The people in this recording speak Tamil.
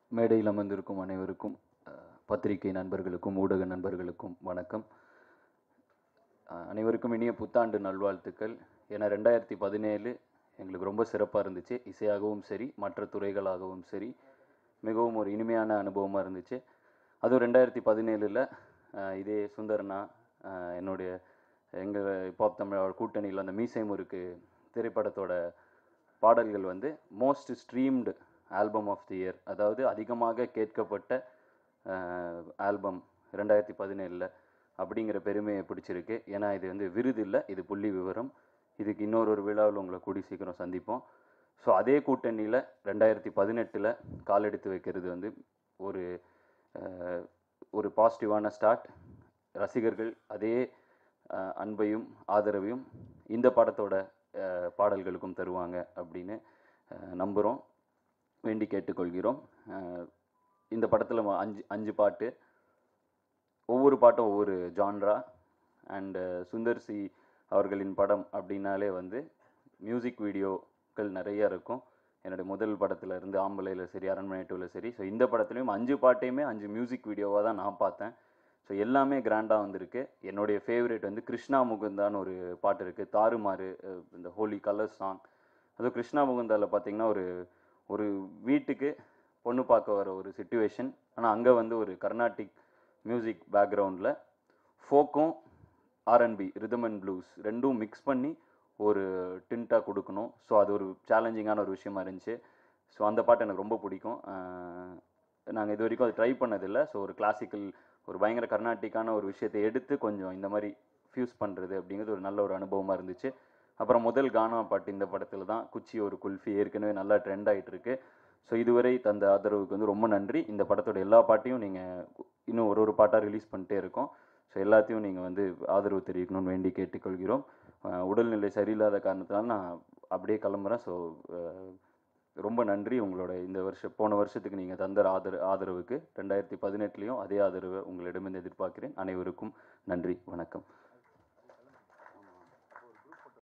மேடையில் அமர்ந்திருக்கும் அனைவருக்கும் அஹ், பத்திரிகை நண்பர்களுக்கும் ஊடக நண்பர்களுக்கும் வணக்கம் அஹ், அனைவருக்கும் இனிய புத்தாண்டு நல்வாழ்த்துக்கள் ஏன்னா ரெண்டாயிரத்தி பதினேழு எங்களுக்கு ரொம்ப சிறப்பாக இருந்துச்சு இசையாகவும் சரி மற்ற துறைகளாகவும் சரி மிகவும் ஒரு இனிமையான அனுபவமாக இருந்துச்சு அதுவும் ரெண்டாயிரத்தி பதினேழில் இதே சுந்தரனா அஹ், என்னுடைய எங்கள் பாப் தமிழ் கூட்டணியில் அந்த மீசை முறுக்கு திரைப்படத்தோட பாடல்கள் வந்து most streamed album of the year அதாவது அதிகமாக கேட்கப்பட்ட ஆல்பம் ரெண்டாயிரத்தி பதினேழில் அப்படிங்கிற பெருமையை பிடிச்சிருக்கு ஏன்னா இது வந்து விருது இல்லை இது புள்ளி விவரம் இதுக்கு இன்னொரு ஒரு விழாவில் உங்களை கூடி சீக்கிரம் சந்திப்போம் ஸோ அதே கூட்டணியில் ரெண்டாயிரத்தி பதினெட்டில் காலெடுத்து வைக்கிறது வந்து ஒரு அஹ், ஒரு பாசிட்டிவான ஸ்டார்ட் ரசிகர்கள் அதே அஹ், அன்பையும் ஆதரவையும் இந்த படத்தோட அஹ், பாடல்களுக்கும் தருவாங்க அப்படின்னு நம்புகிறோம் வேண்டி கேட்டுக்கொள்கிறோம் அஹ், இந்த படத்தில் அஞ்சு அஞ்சு பாட்டு ஒவ்வொரு பாட்டும் ஒவ்வொரு ஜான்ரா அண்டு சுந்தர் சி அவர்களின் படம் அப்படின்னாலே வந்து மியூசிக் வீடியோக்கள் நிறைய இருக்கும் என்னுடைய முதல் படத்துல இருந்து ஆம்பளையில் சரி அரண்மனை டூவில் சரி ஸோ இந்த படத்துலையும் அஞ்சு பாட்டையுமே அஞ்சு மியூசிக் வீடியோவாக தான் நான் பார்த்தேன் ஸோ எல்லாமே கிராண்டாக வந்திருக்கு என்னுடைய ஃபேவரட் வந்து கிருஷ்ணா முகுந்தான்னு ஒரு பாட்டு இருக்குது தாறுமாறு அஹ் இந்த ஹோலி கலர்ஸ் சாங் அதுவும் கிருஷ்ணா முகுந்தாவில் பார்த்தீங்கன்னா ஒரு ஒரு வீட்டுக்கு பொண்ணு பார்க்க வர ஒரு சுச்சுவேஷன் ஆனால் அங்கே வந்து ஒரு கர்நாடிக் மியூசிக் பேக்ரவுண்டில் ஃபோக்கும் ஆர்என்பி ரிதம் அண்ட் ப்ளூஸ் ரெண்டும் மிக்ஸ் பண்ணி ஒரு டின்ட்டாக கொடுக்கணும் ஸோ அது ஒரு சேலஞ்சிங்கான ஒரு விஷயமா இருந்துச்சு ஸோ அந்த பாட்டு எனக்கு ரொம்ப பிடிக்கும் நாங்கள் இது வரைக்கும் அது ட்ரை பண்ணதில்லை ஸோ ஒரு கிளாசிக்கல் ஒரு பயங்கர கர்நாட்டிக்கான ஒரு விஷயத்தை எடுத்து கொஞ்சம் இந்த மாதிரி ஃபியூஸ் பண்ணுறது அப்படிங்கிறது ஒரு நல்ல ஒரு அனுபவமாக இருந்துச்சு அப்புறம் முதல் கானா பாட்டு இந்த படத்தில் தான் குச்சி ஒரு குல்ஃபி ஏற்கனவே நல்லா ட்ரெண்ட் ஆகிட்டு இருக்கு ஸோ இதுவரை தந்த ஆதரவுக்கு வந்து ரொம்ப நன்றி இந்த படத்தோட எல்லா பாட்டையும் நீங்கள் இன்னும் ஒரு ஒரு பாட்டாக ரிலீஸ் பண்ணிட்டே இருக்கோம் ஸோ எல்லாத்தையும் நீங்கள் வந்து ஆதரவு தெரிவிக்கணும்னு வேண்டி கேட்டுக்கொள்கிறோம் அஹ் உடல்நிலை சரியில்லாத காரணத்தினால நான் அப்படியே கிளம்புறேன் ஸோ ரொம்ப நன்றி உங்களோட இந்த வருஷம் போன வருஷத்துக்கு நீங்கள் தந்த ஆதர ஆதரவுக்கு ரெண்டாயிரத்தி பதினெட்டுலேயும் அதே ஆதரவை உங்களிடமிருந்து எதிர்பார்க்கிறேன் அனைவருக்கும் நன்றி வணக்கம்